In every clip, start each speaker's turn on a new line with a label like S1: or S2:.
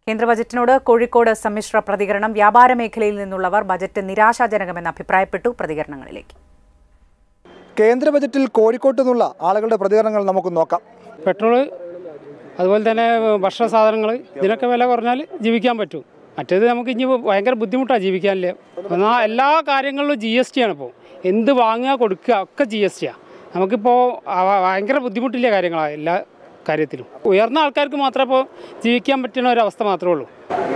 S1: കേന്ദ്ര ബജറ്റിനോട് കോഴിക്കോട് സമ്മിശ്ര പ്രതികരണം വ്യാപാര മേഖലയിൽ നിന്നുള്ളവർ ബജറ്റ് നിരാശാജനകമെന്ന് അഭിപ്രായപ്പെട്ടു പ്രതികരണങ്ങളിലേക്ക്
S2: കേന്ദ്ര ബജറ്റിൽ കോഴിക്കോട്ട് നിന്നുള്ള ആളുകളുടെ പ്രതികരണങ്ങൾ നമുക്ക് നോക്കാം
S3: പെട്രോള് അതുപോലെ തന്നെ ഭക്ഷണ സാധനങ്ങൾ ഇതിനൊക്കെ വില കുറഞ്ഞാൽ ജീവിക്കാൻ പറ്റും മറ്റേത് നമുക്ക് ഇനി ഭയങ്കര ബുദ്ധിമുട്ടാണ് ജീവിക്കാനില്ല എന്നാൽ എല്ലാ കാര്യങ്ങളിലും ജി എസ് ടി ആണ് ഇപ്പോൾ എന്ത് വാങ്ങുക കൊടുക്കുക ഒക്കെ ജി എസ് ടിയാണ് നമുക്കിപ്പോൾ അവ- ഭയങ്കര ബുദ്ധിമുട്ടില്ല കാര്യങ്ങളാണ് എല്ലാ കാര്യത്തിലും ഉയർന്ന ആൾക്കാർക്ക് മാത്രമേ ഇപ്പോൾ ജീവിക്കാൻ പറ്റുന്ന ഒരു അവസ്ഥ മാത്രമേ ഉള്ളൂ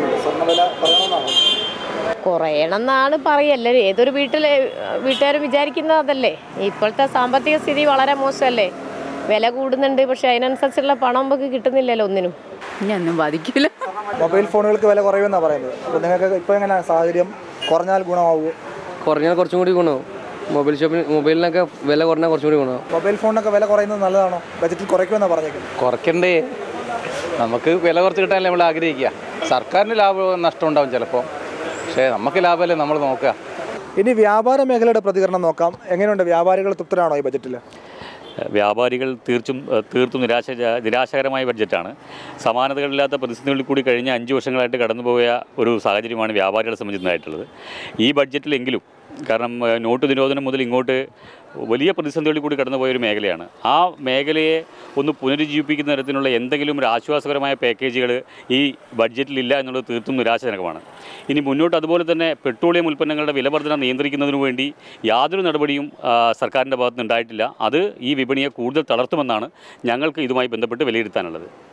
S4: കുറയണമെന്നാണ് പറയല്ലേ ഏതൊരു വീട്ടിലെ വീട്ടുകാരും വിചാരിക്കുന്നത് അതല്ലേ ഇപ്പോഴത്തെ സാമ്പത്തിക സ്ഥിതി വളരെ മോശമല്ലേ വില കൂടുന്നുണ്ട് പക്ഷെ അതിനനുസരിച്ചുള്ള പണം നമുക്ക് കിട്ടുന്നില്ലല്ലോ ഒന്നിനും
S5: ഒന്നും ബാധിക്കില്ല
S2: മൊബൈൽ ഫോണുകൾക്ക് വില കുറയുമെന്നാണ് പറയുന്നത് അപ്പോൾ നിങ്ങൾക്ക് ഇപ്പോൾ എങ്ങനെ സാഹചര്യം കുറഞ്ഞാൽ ഗുണമാവുമോ
S6: കുറഞ്ഞാൽ കുറച്ചും കൂടി ഗുണമാവും മൊബൈൽ ഷോപ്പിന് മൊബൈലിനൊക്കെ വില കുറഞ്ഞാൽ കുറച്ചും കൂടി ഗുണമാവും
S2: മൊബൈൽ ഫോണിനൊക്കെ വില കുറയുന്നത് നല്ലതാണോ ബജറ്റിൽ കുറയ്ക്കുമെന്നാണ് പറഞ്ഞേക്കുന്നത്
S7: കുറയ്ക്കണ്ടേ നമുക്ക് വില കുറച്ച് കിട്ടാനല്ലേ നമ്മൾ ആഗ്രഹിക്കുക സർക്കാരിന് ലാഭം നഷ്ടം ഉണ്ടാവും ചിലപ്പോൾ പക്ഷേ നമുക്ക് ലാഭമല്ലേ നമ്മൾ നോക്കുക
S2: ഇനി വ്യാപാര മേഖലയുടെ പ്രതികരണം നോക്കാം എങ്ങനെയുണ്ട് വ്യാപാരികൾ തൃപ്തരാണോ ഈ ബജറ്റിൽ
S8: വ്യാപാരികൾ തീർച്ചും ഏഹ് തീർത്തും നിരാശ നിരാശകരമായ ബഡ്ജറ്റാണ് സമാനതകളില്ലാത്ത പ്രതിസന്ധികളിൽ കൂടി കഴിഞ്ഞ അഞ്ച് വർഷങ്ങളായിട്ട് കടന്നുപോയ ഒരു സാഹചര്യമാണ് വ്യാപാരികളെ സംബന്ധിച്ചതായിട്ടുള്ളത് ഈ ബഡ്ജറ്റിലെങ്കിലും കാരണം ഏഹ് നോട്ട് നിരോധനം മുതൽ ഇങ്ങോട്ട് വലിയ പ്രതിസന്ധികളിൽ കൂടി കടന്നുപോയ ഒരു മേഖലയാണ് ആ മേഖലയെ ഒന്ന് പുനരുജ്ജീവിപ്പിക്കുന്ന തരത്തിലുള്ള എന്തെങ്കിലും ഒരു ആശ്വാസകരമായ പാക്കേജുകൾ ഈ ബഡ്ജറ്റിലില്ല എന്നുള്ളത് തീർത്തും നിരാശജനകമാണ് ഇനി മുന്നോട്ട് അതുപോലെ തന്നെ പെട്രോളിയം ഉൽപ്പന്നങ്ങളുടെ വിലവർധന നിയന്ത്രിക്കുന്നതിനു വേണ്ടി യാതൊരു നടപടിയും ആ, സർക്കാരിൻ്റെ ഭാഗത്തുനിന്ന് ഉണ്ടായിട്ടില്ല അത് ഈ വിപണിയെ കൂടുതൽ തളർത്തുമെന്നാണ് ഞങ്ങൾക്ക് ഇതുമായി ബന്ധപ്പെട്ട് വിലയിരുത്താനുള്ളത്